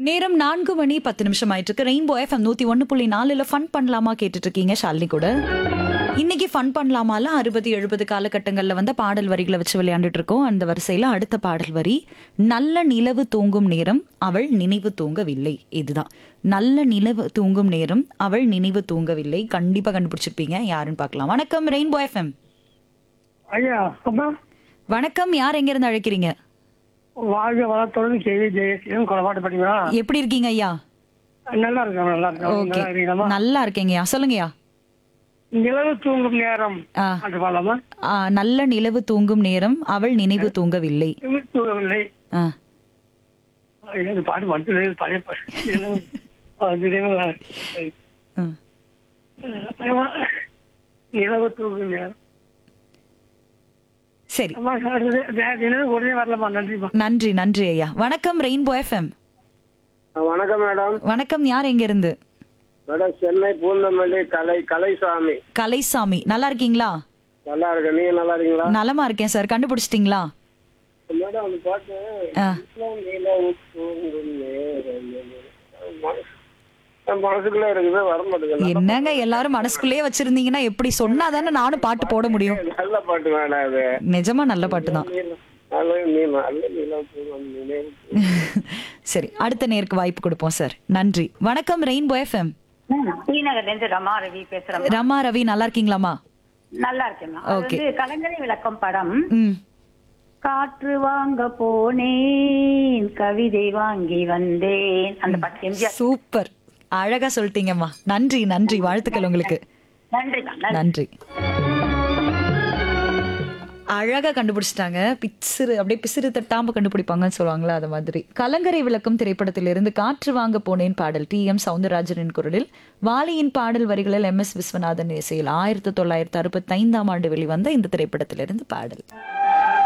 நேரம் நான்கு மணி பத்து நிமிஷம் ஆயிட்டு இருக்கு ரெயின்போ எஃப்எம் நூத்தி ஒன்னு புள்ளி நாலுல ஃபன் பண்ணலாமா கேட்டுட்டு இருக்கீங்க ஷாலினி கூட இன்னைக்கு ஃபன் பண்ணலாமால அறுபது எழுபது காலகட்டங்கள்ல வந்த பாடல் வரிகளை வச்சு விளையாண்டுட்டு இருக்கோம் அந்த வரிசையில அடுத்த பாடல் வரி நல்ல நிலவு தூங்கும் நேரம் அவள் நினைவு தூங்கவில்லை இதுதான் நல்ல நிலவு தூங்கும் நேரம் அவள் நினைவு தூங்கவில்லை கண்டிப்பா கண்டுபிடிச்சிருப்பீங்க யாருன்னு பார்க்கலாம் வணக்கம் ரெயின்போ எஃப்எம் ஐயா அம்மா வணக்கம் யார் எங்க இருந்து அழைக்கிறீங்க வாழ்க வளத்துடன் கேவி ஜெயசீலம் கொலப்பாட்டு படிங்களா எப்படி இருக்கீங்க ஐயா நல்லா இருக்கேன் நல்லா இருக்கேன் ஓகே நல்லா இருக்கீங்களா நல்லா இருக்கேங்கய்யா சொல்லுங்கய்யா நிலவு தூங்கும் நேரம் ஆ அது பாடலாமா ஆ, நல்ல நிலவு தூங்கும் நேரம் அவள் நினைவு தூங்கவில்லை நிலவு தூங்கவில்லை ஆ, ஐயா, இந்த பாட்டு மட்டும் இல்லை, பழைய பாட்டு நிலவு, ஆ, நிலவு, ம். ஐயா, நிலவு தூங்கும் நேரம் சரி அம்மா அடுத்தது, வே- நிலவு உடனே வரலாமா நன்றிமா நன்றி நன்றி ஐயா வணக்கம் ரெயின்போ எஃப்எம் வணக்கம் மேடம் வணக்கம் யார் எங்க இருந்து மேடம் சென்னை பூந்தமல்லி கலை கலைசாமி கலைசாமி நல்லா இருக்கீங்களா நல்லா இருக்கேன் நீங்க நல்லா இருக்கீங்களா நலமா இருக்கேன் சார் கண்டுபிடிச்சிட்டீங்களா மேடம் அந்த பாட்டு ஆ, இஸ்லாம் நிலவு தூங்கும் நேரம் மனசு- என் மனசுக்குள்ள இருக்குது வர மாட்டேங்குது என்னங்க எல்லாரும் மனசுக்குள்ளேயே வச்சிருந்தீங்கன்னா எப்படி சொன்னாதானே நானும் பாட்டு போட முடியும் நல்ல பாட்டு மேடம் அது நிஜமா நல்ல பாட்டு தான் நீல- நல்ல நீ நல்ல நிலவு தூங்கும் நினைவு சரி அடுத்த நேருக்கு வாய்ப்பு கொடுப்போம் சார் நன்றி வணக்கம் ரெயின்போ எஃப்எம் ஸ்ரீநகர்ல இருந்து ரமா ரவி பேசுறேன் ரமா ரவி நல்லா இருக்கீங்களாமா நல்லா இருக்கேம்மா அது Okay. வந்து கலங்கரை விளக்கம் படம் ம் காற்று வாங்க போனேன் கவிதை வாங்கி வந்தேன் அந்த பாட்டு எம்ஜிஆர் சூப்பர் அழகா சொல்லிட்டீங்கம்மா நன்றி நன்றி வாழ்த்துக்கள் உங்களுக்கு நன்றிம்மா நன்றி நன்றி அழகா கண்டுபிடிச்சிட்டாங்க பிசிறு அப்படியே பிசிறு தட்டாம கண்டுபிடிப்பாங்கன்னு சொல்லுவாங்களா அது மாதிரி கலங்கரை விளக்கம் திரைப்படத்திலிருந்து காற்று வாங்க போனேன் பாடல் டி எம் சவுந்தரராஜனின் குரலில் வாலியின் பாடல் வரிகளில் எம் எஸ் விஸ்வநாதன் இசையில் ஆயிரத்தி தொள்ளாயிரத்தி அறுபத்தி ஐந்தாம் ஆண்டு வெளிவந்த இந்த திரைப்படத்திலிருந்து பாடல்